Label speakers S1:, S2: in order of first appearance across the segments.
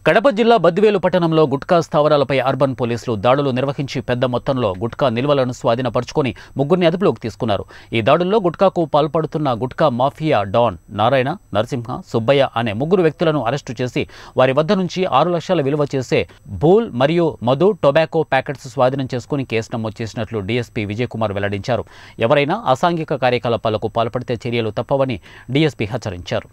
S1: కడప జిల్లా బద్దివేలు పట్టణంలో గుట్కా స్థావరాలపై అర్బన్ పోలీసులు దాడులు నిర్వహించి పెద్ద మొత్తంలో గుట్కా నిల్వలను స్వాధీనపరుచుకొని ముగ్గురిని అదుపులోకి తీసుకున్నారు ఈ దాడుల్లో గుట్కాకు పాల్పడుతున్న గుట్కా మాఫియా డాన్ నారాయణ నరసింహ సుబ్బయ్య అనే ముగ్గురు వ్యక్తులను అరెస్టు చేసి వారి వద్ద నుంచి ఆరు లక్షల విలువ చేసే బూల్ మరియు మధు టొబాకో ప్యాకెట్స్ స్వాధీనం చేసుకుని కేసు నమోదు చేసినట్లు డీఎస్పీ విజయ్ కుమార్ వెల్లడించారు ఎవరైనా అసాంఘిక కార్యకలాపాలకు పాల్పడితే చర్యలు తప్పవని డీఎస్పీ హెచ్చరించారు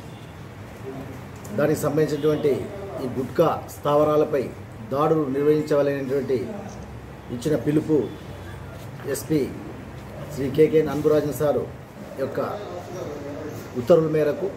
S2: దానికి సంబంధించినటువంటి ఈ గుట్కా స్థావరాలపై దాడులు నిర్వహించవలైనటువంటి ఇచ్చిన పిలుపు SP Shri KK Nandurajan sir యొక్క ఉత్తర్వుల మేరకు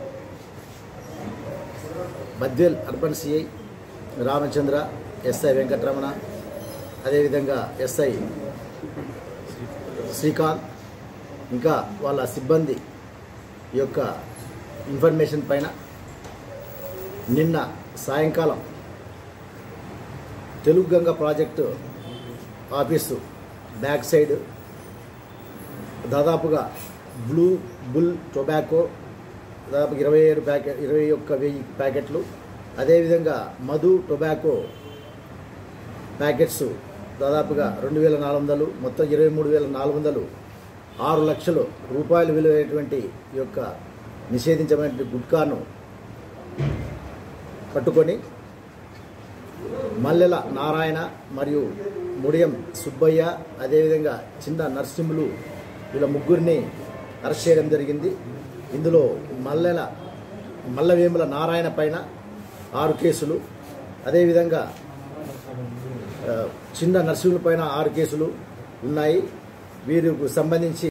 S2: Badvel urban CI Ramachandra SI Venkataramana అదేవిధంగా ఎస్ఐ శ్రీకాంత్ ఇంకా వాళ్ళ సిబ్బంది యొక్క ఇన్ఫర్మేషన్ పైన నిన్న సాయంకాలం Telugu Ganga project office back side దాదాపుగా బ్లూ బుల్ టొబాకో దాదాపు ఇరవై ఏడు ప్యాకెట్ ఇరవై ఒక్క వెయ్యి ప్యాకెట్లు అదేవిధంగా మధు టొబాకో ప్యాకెట్స్ దాదాపుగా రెండు వేల నాలుగు వందలు మొత్తం ఇరవై మూడు వేల నాలుగు వందలు ఆరు లక్షలు రూపాయలు విలువైనటువంటి ఈ యొక్క నిషేధించబడిన గుట్కాను పట్టుకొని మల్లెల నారాయణ మరియు ముడియం సుబ్బయ్య అదేవిధంగా చిన్న నరసింహులు వీళ్ళ ముగ్గురిని అరెస్ట్ చేయడం జరిగింది ఇందులో మల్లెల మల్లవేముల నారాయణ పైన ఆరు కేసులు అదేవిధంగా ఆ, చిన్న నరసింహుల పైన ఆరు కేసులు ఉన్నాయి వీరికి సంబంధించి